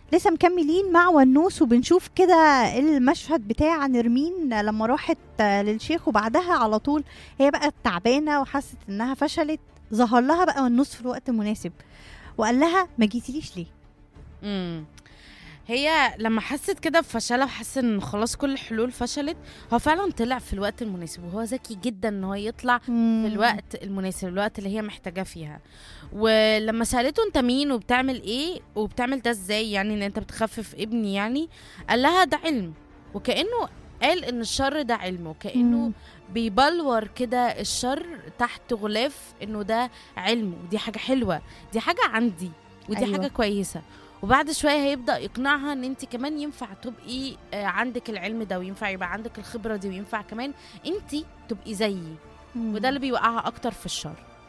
لسه مكملين مع ونوس وبنشوف كده المشهد بتاع نرمين لما راحت للشيخ وبعدها على طول هي بقى تعبانه وحست انها فشلت ظهر لها بقى ونوس في الوقت المناسب وقال لها ما جيتيليش ليه امم هي لما حست كده بفشلها وحست ان خلاص كل الحلول فشلت هو فعلا طلع في الوقت المناسب وهو ذكي جدا ان هو يطلع في الوقت المناسب الوقت اللي هي محتاجاه فيها ولما سالته انت مين وبتعمل ايه وبتعمل ده ازاي يعني ان انت بتخفف ابني يعني قال لها ده علم وكانه قال ان الشر ده علم وكانه مم. بيبلور كده الشر تحت غلاف انه ده علم ودي حاجه حلوه دي حاجه عندي ودي أيوة. أيوة. حاجه كويسه وبعد شويه هيبدا يقنعها ان انت كمان ينفع تبقي آه، عندك العلم ده وينفع يبقى عندك الخبره دي وينفع كمان انت تبقي زيي مم. وده اللي بيوقعها اكتر في الشر